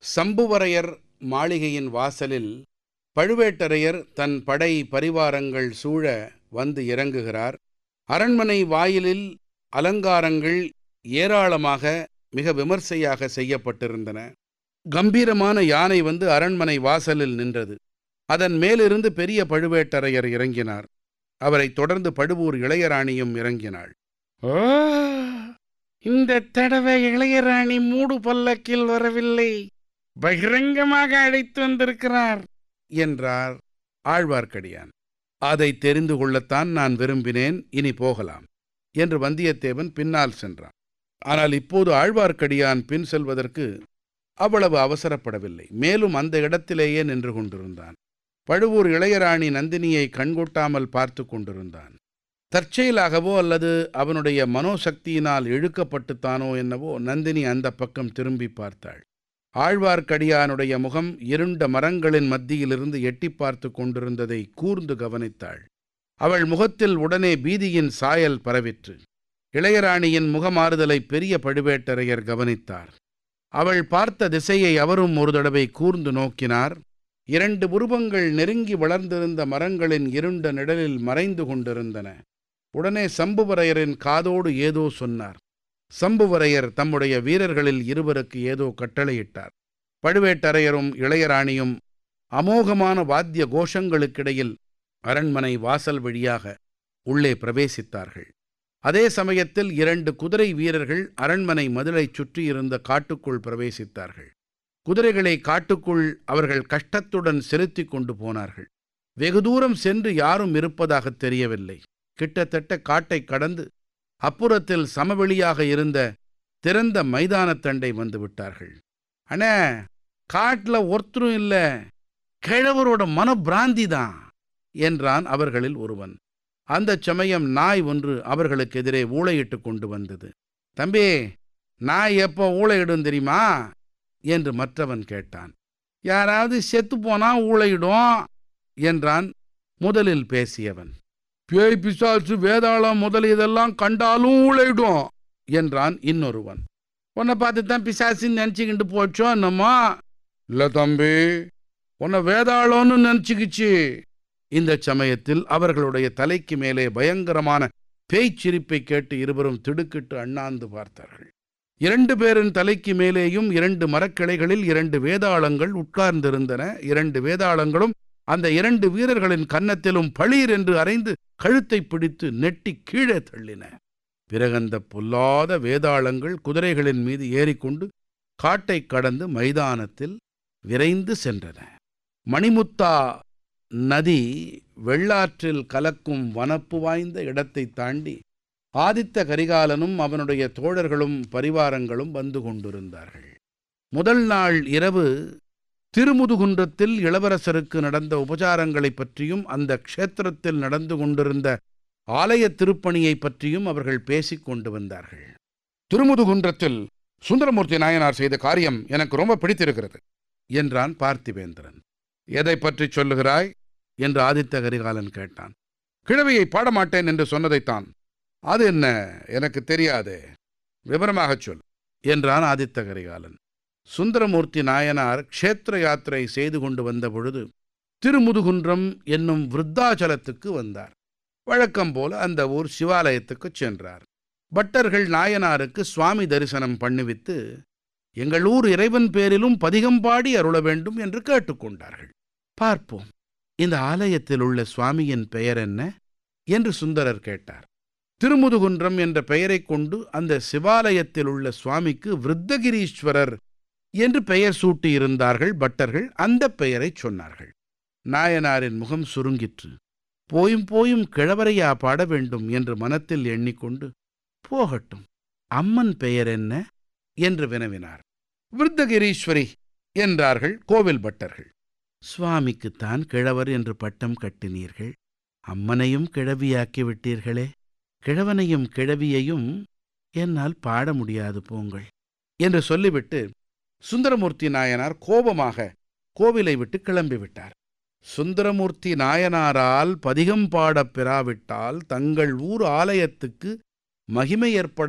சம்புவரையர் மாளிகையின் வாசலில் பழுவேட்டரையர் தன் படை பரிவாரங்கள் சூழ வந்து இறங்குகிறார் அரண்மனை வாயிலில் அலங்காரங்கள் ஏராளமாக மிக விமர்சையாக செய்யப்பட்டிருந்தன கம்பீரமான யானை வந்து அரண்மனை வாசலில் நின்றது அதன் மேலிருந்து பெரிய பழுவேட்டரையர் இறங்கினார் அவரைத் தொடர்ந்து பழுவூர் இளையராணியும் இறங்கினாள் ஓ இந்த தடவை இளையராணி மூடு பல்லக்கில் வரவில்லை பகிரங்கமாக அழைத்து வந்திருக்கிறார் என்றார் ஆழ்வார்க்கடியான் அதை தெரிந்து கொள்ளத்தான் நான் விரும்பினேன் இனி போகலாம் என்று வந்தியத்தேவன் பின்னால் சென்றான் ஆனால் இப்போது ஆழ்வார்க்கடியான் பின் செல்வதற்கு அவ்வளவு அவசரப்படவில்லை மேலும் அந்த இடத்திலேயே நின்று கொண்டிருந்தான் பழுவூர் இளையராணி நந்தினியை கண்கொட்டாமல் பார்த்து கொண்டிருந்தான் தற்செயலாகவோ அல்லது அவனுடைய மனோசக்தியினால் இழுக்கப்பட்டுத்தானோ என்னவோ நந்தினி அந்த பக்கம் திரும்பி பார்த்தாள் ஆழ்வார்க்கடியானுடைய முகம் இருண்ட மரங்களின் மத்தியிலிருந்து எட்டி பார்த்து கொண்டிருந்ததை கூர்ந்து கவனித்தாள் அவள் முகத்தில் உடனே பீதியின் சாயல் பரவிற்று இளையராணியின் முகமாறுதலை பெரிய பழுவேட்டரையர் கவனித்தார் அவள் பார்த்த திசையை அவரும் ஒரு தடவை கூர்ந்து நோக்கினார் இரண்டு உருவங்கள் நெருங்கி வளர்ந்திருந்த மரங்களின் இருண்ட நிழலில் மறைந்து கொண்டிருந்தன உடனே சம்புவரையரின் காதோடு ஏதோ சொன்னார் சம்புவரையர் தம்முடைய வீரர்களில் இருவருக்கு ஏதோ கட்டளையிட்டார் பழுவேட்டரையரும் இளையராணியும் அமோகமான வாத்திய கோஷங்களுக்கிடையில் அரண்மனை வாசல் வழியாக உள்ளே பிரவேசித்தார்கள் அதே சமயத்தில் இரண்டு குதிரை வீரர்கள் அரண்மனை மதிலைச் சுற்றியிருந்த காட்டுக்குள் பிரவேசித்தார்கள் குதிரைகளை காட்டுக்குள் அவர்கள் கஷ்டத்துடன் செலுத்திக் கொண்டு போனார்கள் வெகு தூரம் சென்று யாரும் இருப்பதாக தெரியவில்லை கிட்டத்தட்ட காட்டை கடந்து அப்புறத்தில் சமவெளியாக இருந்த திறந்த மைதானத்தண்டை வந்து விட்டார்கள் அண்ணே காட்டுல ஒருத்தரும் இல்ல கிழவரோட மனப்பிராந்தி தான் என்றான் அவர்களில் ஒருவன் அந்தச் சமயம் நாய் ஒன்று அவர்களுக்கு எதிரே ஊளையிட்டு கொண்டு வந்தது தம்பி நாய் எப்போ ஊளையிடும் தெரியுமா என்று மற்றவன் கேட்டான் யாராவது செத்து போனா ஊளையிடும் என்றான் முதலில் பேசியவன் பேய் பிசாசு வேதாளம் முதல் இதெல்லாம் கண்டாலும் ஊழையிடும் என்றான் இன்னொருவன் உன்னை பார்த்து தான் பிசாசின்னு நினச்சிக்கிட்டு போச்சோ என்னம்மா இல்லை தம்பி உன்னை வேதாளம்னு நினச்சிக்கிச்சு இந்த சமயத்தில் அவர்களுடைய தலைக்கு மேலே பயங்கரமான பேய்ச்சிரிப்பை கேட்டு இருவரும் திடுக்கிட்டு அண்ணாந்து பார்த்தார்கள் இரண்டு பேரின் தலைக்கு மேலேயும் இரண்டு மரக்கிளைகளில் இரண்டு வேதாளங்கள் உட்கார்ந்திருந்தன இரண்டு வேதாளங்களும் அந்த இரண்டு வீரர்களின் கன்னத்திலும் பளீர் என்று அரைந்து கழுத்தை பிடித்து நெட்டி கீழே தள்ளின பிறகந்த பொல்லாத வேதாளங்கள் குதிரைகளின் மீது ஏறிக்கொண்டு காட்டை கடந்து மைதானத்தில் விரைந்து சென்றன மணிமுத்தா நதி வெள்ளாற்றில் கலக்கும் வனப்பு வாய்ந்த இடத்தை தாண்டி ஆதித்த கரிகாலனும் அவனுடைய தோழர்களும் பரிவாரங்களும் வந்து கொண்டிருந்தார்கள் முதல் நாள் இரவு திருமுதுகுன்றத்தில் இளவரசருக்கு நடந்த உபசாரங்களைப் பற்றியும் அந்த க்ஷேத்திரத்தில் நடந்து கொண்டிருந்த ஆலய திருப்பணியை பற்றியும் அவர்கள் பேசிக் கொண்டு வந்தார்கள் திருமுதுகுன்றத்தில் சுந்தரமூர்த்தி நாயனார் செய்த காரியம் எனக்கு ரொம்ப பிடித்திருக்கிறது என்றான் பார்த்திவேந்திரன் எதை பற்றி சொல்லுகிறாய் என்று ஆதித்த கரிகாலன் கேட்டான் கிழவியை பாடமாட்டேன் என்று சொன்னதைத்தான் அது என்ன எனக்கு தெரியாதே விவரமாகச் சொல் என்றான் ஆதித்த கரிகாலன் சுந்தரமூர்த்தி நாயனார் க்ஷேத்திர யாத்திரை செய்து கொண்டு வந்த பொழுது திருமுதுகுன்றம் என்னும் விருத்தாச்சலத்துக்கு வந்தார் வழக்கம் போல அந்த ஊர் சிவாலயத்துக்கு சென்றார் பட்டர்கள் நாயனாருக்கு சுவாமி தரிசனம் பண்ணுவித்து எங்கள் ஊர் இறைவன் பேரிலும் பதிகம் பாடி அருள வேண்டும் என்று கேட்டுக்கொண்டார்கள் பார்ப்போம் இந்த ஆலயத்தில் உள்ள சுவாமியின் பெயர் என்ன என்று சுந்தரர் கேட்டார் திருமுதுகுன்றம் என்ற பெயரைக் கொண்டு அந்த சிவாலயத்தில் உள்ள சுவாமிக்கு விருத்தகிரீஸ்வரர் என்று பெயர் சூட்டியிருந்தார்கள் பட்டர்கள் அந்த பெயரைச் சொன்னார்கள் நாயனாரின் முகம் சுருங்கிற்று போயும் போயும் கிழவரையா பாட வேண்டும் என்று மனத்தில் எண்ணிக்கொண்டு போகட்டும் அம்மன் பெயர் என்ன என்று வினவினார் விருத்தகிரீஸ்வரி என்றார்கள் கோவில் பட்டர்கள் சுவாமிக்குத்தான் கிழவர் என்று பட்டம் கட்டினீர்கள் அம்மனையும் கிழவியாக்கி விட்டீர்களே கிழவனையும் கிழவியையும் என்னால் பாட முடியாது போங்கள் என்று சொல்லிவிட்டு சுந்தரமூர்த்தி நாயனார் கோபமாக கோவிலை விட்டு கிளம்பிவிட்டார் சுந்தரமூர்த்தி நாயனாரால் பதிகம் பாடப் பெறாவிட்டால் தங்கள் ஊர் ஆலயத்துக்கு மகிமை ஏற்பட